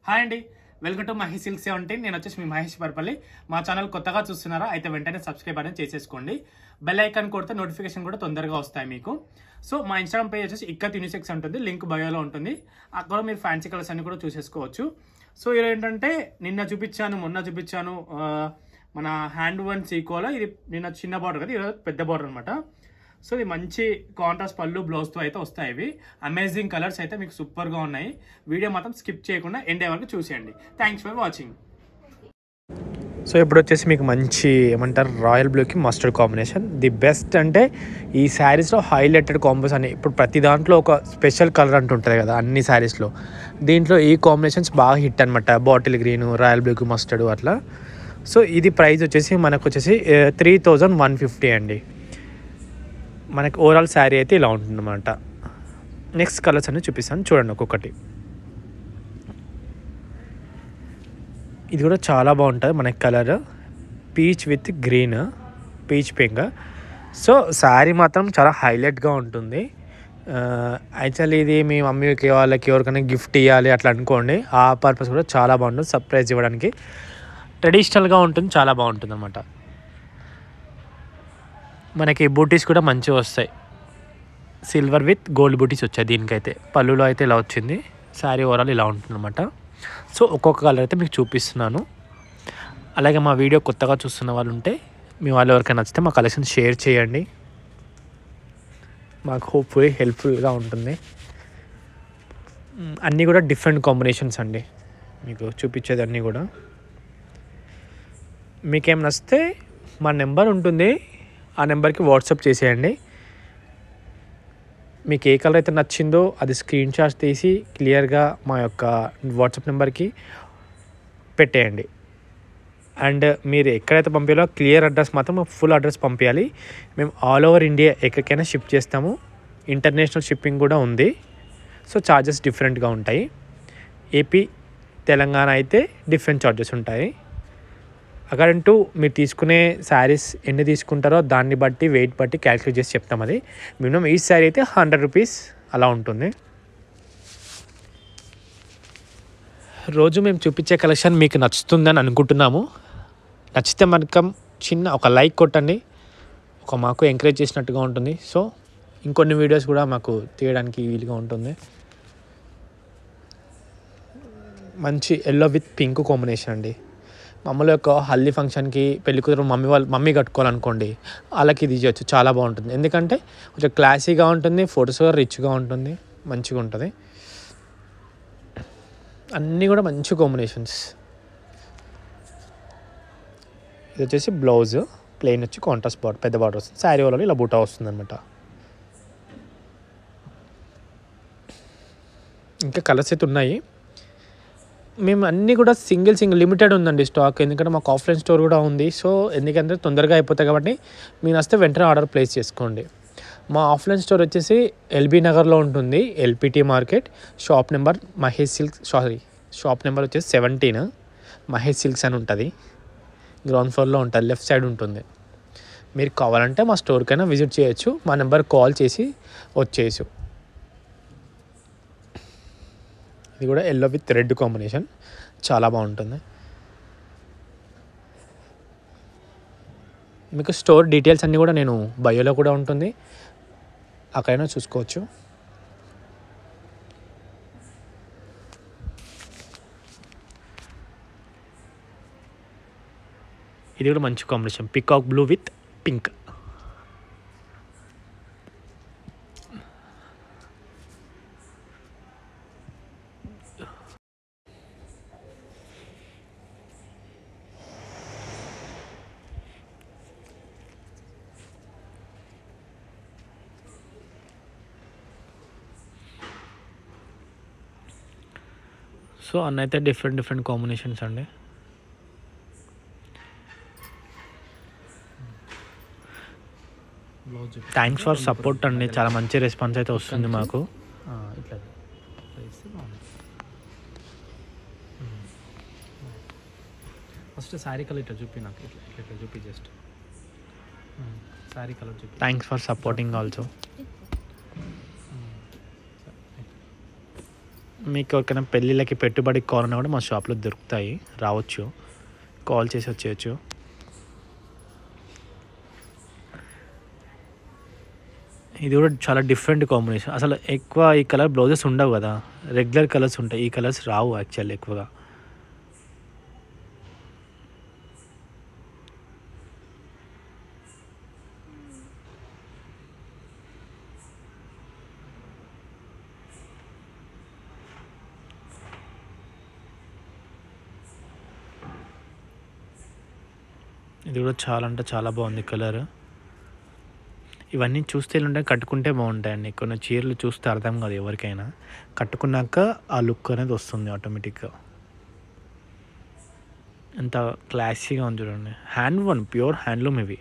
hi అండి welcome to Mahesh silk seventeen నేను వచ్చేసి మీ మహేష్ పర్పల్లి మా ఛానల్ కొత్తగా చూస్తున్నారా అయితే వెంటనే సబ్స్క్రైబ్ అనేది చేసేసుకోండి బెల్ ఐకాన్ కొడితే నోటిఫికేషన్ కూడా తొందరగా వస్తాయి మీకు సో మా ఇన్స్టాగ్రామ్ పేజ్ వచ్చేసి ఇక్కత్ యూనిసెక్స్ ఉంటుంది లింక్ బయోలో ఉంటుంది అక్కడ మీరు ఫ్యాన్సీ కలర్స్ అన్ని కూడా చూసేసుకోవచ్చు సో ఇది ఏంటంటే నిన్న చూపించాను మొన్న చూపించాను ఆ, మన హ్యాండ్ వన్ సీకోలో ఇది నిన్న చిన్న బార్డర్ కదా ఇది పెద్ద బార్డర్ అనమాట సో ఇది మంచి కాంట్రాస్ట్ పళ్ళు బ్లౌజ్తో అయితే వస్తాయి ఇవి అమేజింగ్ కలర్స్ అయితే మీకు సూపర్గా ఉన్నాయి వీడియో మాత్రం స్కిప్ చేయకుండా ఎండే వరకు చూసేయండి థ్యాంక్స్ ఫర్ వాచింగ్ సో ఇప్పుడు వచ్చేసి మీకు మంచి ఏమంటారు రాయల్ బ్లూకి మస్టర్డ్ కాంబినేషన్ ది బెస్ట్ అంటే ఈ శారీస్లో హైలైటెడ్ కాంబోస్ అని ఇప్పుడు ప్రతి దాంట్లో ఒక స్పెషల్ కలర్ అంటూ ఉంటుంది కదా అన్ని శారీస్లో దీంట్లో ఈ కాంబినేషన్స్ బాగా హిట్ అనమాట బాటిల్ గ్రీన్ రాయల్ బ్లూకి మస్టర్డ్ అట్లా సో ఇది ప్రైస్ వచ్చేసి మనకు వచ్చేసి త్రీ థౌజండ్ వన్ ఫిఫ్టీ అండి మనకి ఓవరాల్ శారీ అయితే ఇలా ఉంటుందన్నమాట నెక్స్ట్ కలర్స్ అన్ని చూపిస్తాను చూడండి ఒక్కొక్కటి ఇది కూడా చాలా బాగుంటుంది మనకి colour peach with green peach pink so saree మాత్రం చాలా హైలైట్గా ఉంటుంది యాక్చువల్లీ ఇది మీ మమ్మీకి వాళ్ళకి ఎవరికైనా గిఫ్ట్ ఇవ్వాలి అట్లా అనుకోండి ఆ పర్పస్ కూడా చాలా బాగుంటుంది సర్ప్రైజ్ ఇవ్వడానికి ట్రెడిషనల్గా ఉంటుంది చాలా బాగుంటుంది అనమాట మనకి బూటీస్ కూడా మంచిగా వస్తాయి సిల్వర్ విత్ గోల్డ్ బూటీస్ వచ్చాయి దీనికైతే పళ్ళులో అయితే ఇలా వచ్చింది శారీ ఓవరాల్ ఇలా ఉంటుందన్నమాట సో ఒక్కొక్క కలర్ అయితే మీకు చూపిస్తున్నాను అలాగే మా వీడియో కొత్తగా చూస్తున్న వాళ్ళు ఉంటే మీ వాళ్ళు ఎవరికైనా నచ్చితే మా కలెక్షన్ షేర్ చేయండి మాకు హోప్ఫుల్లీ హెల్ప్ఫుల్గా ఉంటుంది మ్, అన్నీ కూడా డిఫరెంట్ కాంబినేషన్స్ అండి మీకు చూపించేది అన్నీ కూడా మీకేం నచ్చితే మా నెంబర్ ఉంటుంది ఆ నెంబర్కి వాట్సాప్ చేసేయండి మీకు ఏ కలర్ అయితే నచ్చిందో అది స్క్రీన్ షాట్స్ తీసి క్లియర్గా మా యొక్క వాట్సాప్ నెంబర్కి పెట్టేయండి అండ్ మీరు ఎక్కడైతే పంపించాలో క్లియర్ అడ్రస్ మాత్రం ఫుల్ అడ్రస్ పంపించాలి మేము ఆల్ ఓవర్ ఇండియా ఎక్కడికైనా షిప్ చేస్తాము ఇంటర్నేషనల్ షిప్పింగ్ కూడా ఉంది సో ఛార్జెస్ డిఫరెంట్గా ఉంటాయి ఏపీ తెలంగాణ అయితే డిఫరెంట్ ఛార్జెస్ ఉంటాయి అకార్డింగ్ టు మీరు తీసుకునే శారీస్ ఎన్ని తీసుకుంటారో దాన్ని బట్టి వెయిట్ బట్టి క్యాలిక్యులేట్ చేసి చెప్తాం అది మినిమం ఈ శారీ అయితే హండ్రెడ్ రూపీస్ అలా ఉంటుంది రోజు మేము చూపించే కలెక్షన్ మీకు నచ్చుతుందని అనుకుంటున్నాము నచ్చితే మనకం చిన్న ఒక లైక్ కొట్టండి ఒక మాకు ఎంకరేజ్ చేసినట్టుగా ఉంటుంది సో ఇంకొన్ని వీడియోస్ కూడా మాకు తీయడానికి వీలుగా ఉంటుంది మంచి ఎల్లో విత్ పింక్ కాంబినేషన్ అండి మమ్మల్ని యొక్క హల్దీ ఫంక్షన్కి పెళ్లి కూతురు మమ్మీ వాళ్ళు మమ్మీ కట్టుకోవాలనుకోండి వాళ్ళకి ఇది చేయొచ్చు చాలా బాగుంటుంది ఎందుకంటే కొంచెం క్లాసీగా ఉంటుంది ఫొటోస్ కూడా రిచ్గా ఉంటుంది మంచిగా ఉంటుంది అన్నీ కూడా మంచి కాంబినేషన్స్ ఇది వచ్చేసి బ్లౌజ్ ప్లెయిన్ వచ్చి కాంట్రాస్ట్ బార్డర్ పెద్ద బార్డర్ వస్తుంది శారీ వాళ్ళలో ఇలా బూటా వస్తుంది అనమాట ఇంకా కలర్స్ అయితే ఉన్నాయి మేము అన్నీ కూడా సింగిల్ సింగిల్ లిమిటెడ్ ఉందండి స్టాక్ ఎందుకంటే మాకు ఆఫ్లైన్ స్టోర్ కూడా ఉంది సో ఎందుకంటే తొందరగా అయిపోతాయి కాబట్టి మీకు నచ్చితే వెంటనే ఆర్డర్ ప్లేస్ చేసుకోండి మా ఆఫ్లైన్ స్టోర్ వచ్చేసి ఎల్బీ నగర్లో ఉంటుంది LPT market shop number Mahesh silks sorry shop number వచ్చేసి సెవెంటీన్ మహేష్ సిల్క్స్ అని ఉంటుంది గ్రౌండ్ ఫ్లోర్లో ఉంటుంది లెఫ్ట్ సైడ్ ఉంటుంది మీరు కావాలంటే మా స్టోర్కైనా విజిట్ చేయొచ్చు మా నెంబర్ కాల్ చేసి వచ్చేయచ్చు ఇది కూడా ఎల్లో విత్ రెడ్ కాంబినేషన్ చాలా బాగుంటుంది మీకు స్టోర్ డీటెయిల్స్ అన్నీ కూడా నేను బయోలో కూడా ఉంటుంది అక్కడైనా చూసుకోవచ్చు ఇది కూడా మంచి combination peacock blue with pink so అన్న అయితే డిఫరెంట్ డిఫరెంట్ కాంబినేషన్స్ అండి బ్లౌజ్ థ్యాంక్స్ ఫర్ సపోర్ట్ అండి చాలా మంచి రెస్పాన్స్ అయితే వస్తుంది మాకు ఇట్లా ఇట్లా ఇస్తే బాగుంది ఫస్ట్ శారీ కలర్ ఇట్లా చూపి నాకు ఇట్లా ఇట్లా ఇట్లా చూపి జస్ట్ శారీ కలర్ చూపి థ్యాంక్స్ ఫర్ సపోర్టింగ్ ఆల్సో మీకు ఎవరికైనా పెళ్ళిళ్ళకి పెట్టుబడికి కావాలన్నా కూడా మా షాప్లో దొరుకుతాయి రావచ్చు కాల్ చేసి వచ్చేయచ్చు ఇది కూడా చాలా డిఫరెంట్ కాంబినేషన్ అసలు ఎక్కువ ఈ కలర్ బ్లౌజెస్ ఉండవు కదా రెగ్యులర్ కలర్స్ ఉంటాయి ఈ కలర్స్ రావు యాక్చువల్లీ ఎక్కువగా ఇది కూడా చాలా అంటే చాలా బాగుంది కలర్ ఇవన్నీ చూస్తే ఉంటే కట్టుకుంటే బాగుంటాయండి కొన్ని చీరలు చూస్తే అర్థం కాదు ఎవరికైనా కట్టుకున్నాక ఆ లుక్ అనేది వస్తుంది ఆటోమేటిక్గా ఎంత క్లాసీగా ఉంది చూడండి హ్యాండ్ వన్ ప్యూర్ హ్యాండ్లూమ్ ఇవి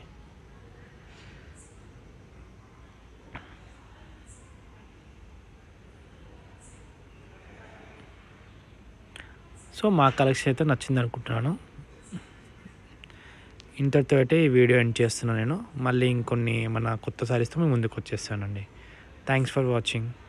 సో మా కలెక్షన్ అయితే నచ్చింది అనుకుంటున్నాను ఇంతటితో అయితే ఈ వీడియో ఎండ్ చేస్తున్నాను నేను మళ్ళీ ఇంకొన్ని మన కొత్త సారీస్తో మేము ముందుకు వచ్చేస్తానండి థ్యాంక్స్ ఫర్ వాచింగ్